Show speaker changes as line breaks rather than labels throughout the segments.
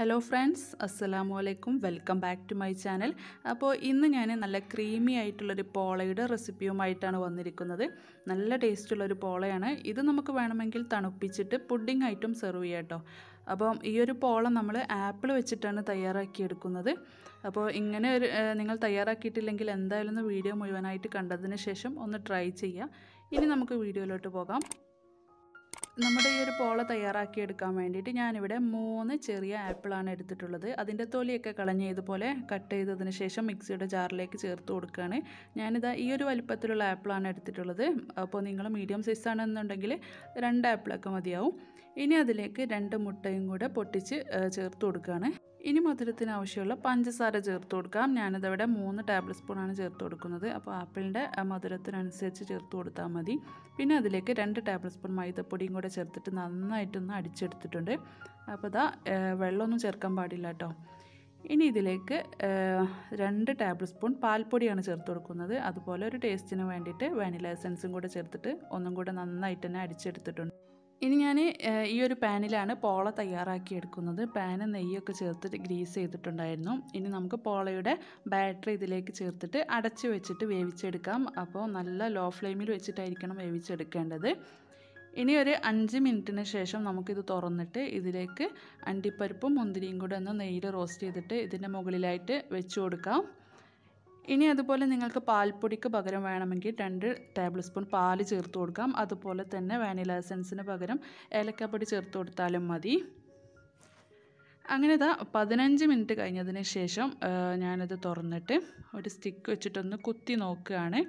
hello friends അസ്സലാമു അലൈക്കും welcome back to my channel അപ്പോൾ ഇന്ന് ഞാൻ നല്ല ക്രീമി ആയിട്ടുള്ളൊരു പോളയുടെ റെസിപ്പിയുമായിട്ടാണ് വന്നിരിക്കുന്നത് നല്ല ടേസ്റ്റുള്ളൊരു പോളയാണ് ഇത് നമുക്ക് വേണമെങ്കിൽ തണുപ്പിച്ചിട്ട് പുഡിംഗ് ആയിട്ടും സെർവ് ചെയ്യാം കേട്ടോ അപ്പം ഈ ഒരു പോള നമ്മൾ ആപ്പിൾ വെച്ചിട്ടാണ് തയ്യാറാക്കിയെടുക്കുന്നത് അപ്പോൾ ഇങ്ങനെ ഒരു ഏഹ്, നിങ്ങൾ തയ്യാറാക്കിയിട്ടില്ലെങ്കിൽ എന്തായാലും ഒന്ന് വീഡിയോ മുഴുവനായിട്ട് കണ്ടതിന് ശേഷം ഒന്ന് ട്രൈ ചെയ്യുക ഇനി നമുക്ക് വീഡിയോയിലോട്ട് പോകാം നമ്മുടെ ഈ ഒരു പോള തയ്യാറാക്കിയെടുക്കാൻ വേണ്ടിയിട്ട് ഞാനിവിടെ മൂന്ന് ചെറിയ ആപ്പിളാണ് എടുത്തിട്ടുള്ളത് അതിൻ്റെ തൊലിയൊക്കെ കളഞ്ഞ് ഇതുപോലെ കട്ട് ചെയ്തതിന് ശേഷം മിക്സിയുടെ ജാറിലേക്ക് ചേർത്ത് കൊടുക്കുകയാണ് ഞാനിതാ ഈ ഒരു വലിപ്പത്തിലുള്ള ആപ്പിളാണ് എടുത്തിട്ടുള്ളത് അപ്പോൾ നിങ്ങൾ മീഡിയം സൈസ് ആണെന്നുണ്ടെങ്കിൽ രണ്ട് ആപ്പിളൊക്കെ മതിയാവും ഇനി അതിലേക്ക് രണ്ട് മുട്ടയും കൂടെ പൊട്ടിച്ച് ഏഹ്, ചേർത്ത് കൊടുക്കുകയാണ് ഇനി മധുരത്തിന് ആവശ്യമുള്ള പഞ്ചസാര ചേർത്ത് കൊടുക്കാം ഞാനിതവിടെ മൂന്ന് ടേബിൾ സ്പൂണാണ് ചേർത്ത് കൊടുക്കുന്നത് അപ്പോൾ ആപ്പിളിൻ്റെ ആ, മധുരത്തിനനുസരിച്ച് ചേർത്ത് കൊടുത്താൽ മതി പിന്നെ അതിലേക്ക് രണ്ട് ടേബിൾ സ്പൂൺ മൈദപ്പൊടിയും കൂടെ ചേർത്തിട്ട് നന്നായിട്ടൊന്ന് അടിച്ചെടുത്തിട്ടുണ്ട് അപ്പോൾ ഇതാ ഏ, വെള്ളമൊന്നും ചേർക്കാൻ പാടില്ല കേട്ടോ ഇനി ഇതിലേക്ക് ഏ, രണ്ട് ടേബിൾ സ്പൂൺ പാൽപ്പൊടിയാണ് ചേർത്ത് കൊടുക്കുന്നത് അതുപോലെ ഒരു ടേസ്റ്റിന് വേണ്ടിയിട്ട് വാനില എസൻസും കൂടെ ചേർത്തിട്ട് ഒന്നും കൂടെ നന്നായിട്ട് തന്നെ അടിച്ചെടുത്തിട്ടുണ്ട് ഇനി ഞാൻ ഈ ഒരു പാനിലാണ് പോള തയ്യാറാക്കിയെടുക്കുന്നത് പാന് നെയ്യൊക്കെ ചേർത്തിട്ട് ഗ്രീസ് ചെയ്തിട്ടുണ്ടായിരുന്നു ഇനി നമുക്ക് പോളയുടെ ബാറ്ററി ഇതിലേക്ക് ചേർത്തിട്ട് അടച്ച് വെച്ചിട്ട് വേവിച്ചെടുക്കാം അപ്പോൾ നല്ല ലോ ഫ്ലെയിമിൽ വെച്ചിട്ടായിരിക്കണം വേവിച്ചെടുക്കേണ്ടത് ഇനി ഒരു അഞ്ച് മിനിറ്റിന് ശേഷം നമുക്കിത് തുറന്നിട്ട് ഇതിലേക്ക് അണ്ടിപ്പരിപ്പും മുന്തിരിയും കൂടെ ഒന്ന് നെയ്യിൽ റോസ്റ്റ് ചെയ്തിട്ട് ഇതിൻ്റെ മുകളിലായിട്ട് വെച്ച് കൊടുക്കാം ഇനി അതുപോലെ നിങ്ങൾക്ക് പാൽപ്പൊടിക്ക് പകരം വേണമെങ്കിൽ രണ്ട് ടേബിൾ സ്പൂൺ പാല് ചേർത്ത് കൊടുക്കാം അതുപോലെ തന്നെ വാനില എസൻസിന് പകരം ഏലക്കാപ്പൊടി ചേർത്ത് കൊടുത്താലും മതി അങ്ങനെ ഇതാ പതിനഞ്ച് മിനിറ്റ് കഴിഞ്ഞതിന് ശേഷം ആ, ഞാനത് തുറന്നിട്ട് ഒരു സ്റ്റിക്ക് വെച്ചിട്ടൊന്ന് കുത്തി നോക്കുകയാണ്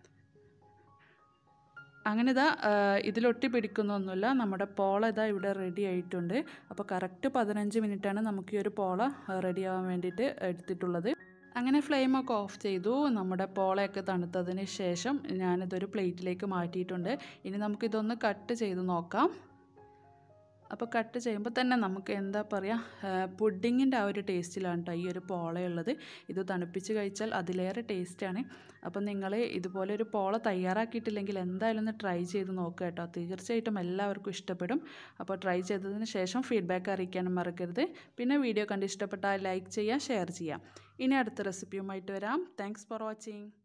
അങ്ങനെ ഇതാ ആ, ഇതിലൊട്ടി പിടിക്കുന്നൊന്നുമില്ല നമ്മുടെ പോള ഇതാ ഇവിടെ റെഡി ആയിട്ടുണ്ട് അപ്പോൾ കറക്റ്റ് പതിനഞ്ച് മിനിറ്റാണ് നമുക്ക് ഈ ഒരു പോള റെഡി ആവാൻ വേണ്ടിയിട്ട് എടുത്തിട്ടുള്ളത് അങ്ങനെ ഫ്ലെയിമൊക്കെ ഓഫ് ചെയ്തു നമ്മുടെ പോളയൊക്കെ തണുത്തതിന് ശേഷം ഞാനിതൊരു പ്ലേറ്റിലേക്ക് മാറ്റിയിട്ടുണ്ട് ഇനി നമുക്കിതൊന്ന് കട്ട് ചെയ്ത് നോക്കാം അപ്പോൾ കട്ട് ചെയ്യുമ്പോൾ തന്നെ നമുക്ക് എന്താ പറയുക പുഡിങ്ങിൻ്റെ ആ ഒരു ടേസ്റ്റിലാണ് കേട്ടോ ഈ ഒരു പോളയുള്ളത് ഇത് തണുപ്പിച്ച് കഴിച്ചാൽ അതിലേറെ ടേസ്റ്റാണ് അപ്പോൾ നിങ്ങൾ ഇതുപോലെ ഒരു പോള തയ്യാറാക്കിയിട്ടില്ലെങ്കിൽ എന്തായാലും ഒന്ന് ട്രൈ ചെയ്ത് നോക്കുക കേട്ടോ തീർച്ചയായിട്ടും എല്ലാവർക്കും ഇഷ്ടപ്പെടും അപ്പോൾ ട്രൈ ചെയ്തതിന് ശേഷം ഫീഡ്ബാക്ക് അറിയിക്കാനും മറക്കരുത് പിന്നെ വീഡിയോ കണ്ട് ഇഷ്ടപ്പെട്ടാൽ ലൈക്ക് ചെയ്യുക ഷെയർ ചെയ്യുക ഇനി അടുത്ത റെസിപ്പിയുമായിട്ട് വരാം താങ്ക്സ് ഫോർ വാച്ചിങ്